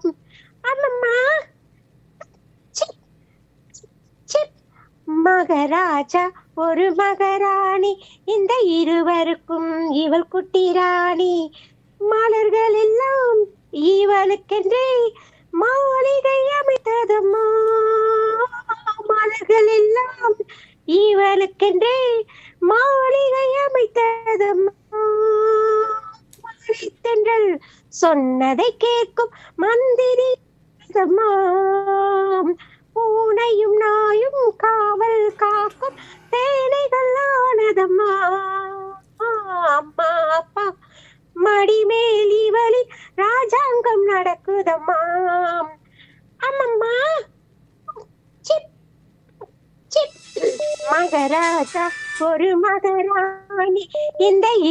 அம்மம்மா chip, chip. மகராஜா ஒரு மகராணி இந்த இருவருக்கும் இவள் குட்டி ராணி மலர்கள் எல்லாம் இவளுக்கென்றே மாளிகை அமைத்ததம்மா மலர்கள் எல்லாம் இவளுக்கென்றே மாளிகை அமைத்ததம்மா தென்றல் சொன்னதை கேட்கும் மந்திரி அம்மா. பூனையும் நாயும் காவல் காக்கும் தேனைகள் ஆனதம்மா அம்மா அப்பா மடிமேல் இவளின் ராஜாங்கம் நடக்குதம்மா அம்மம்மா சிப் சிப் மகராஜா ஒரு மகராணி இந்த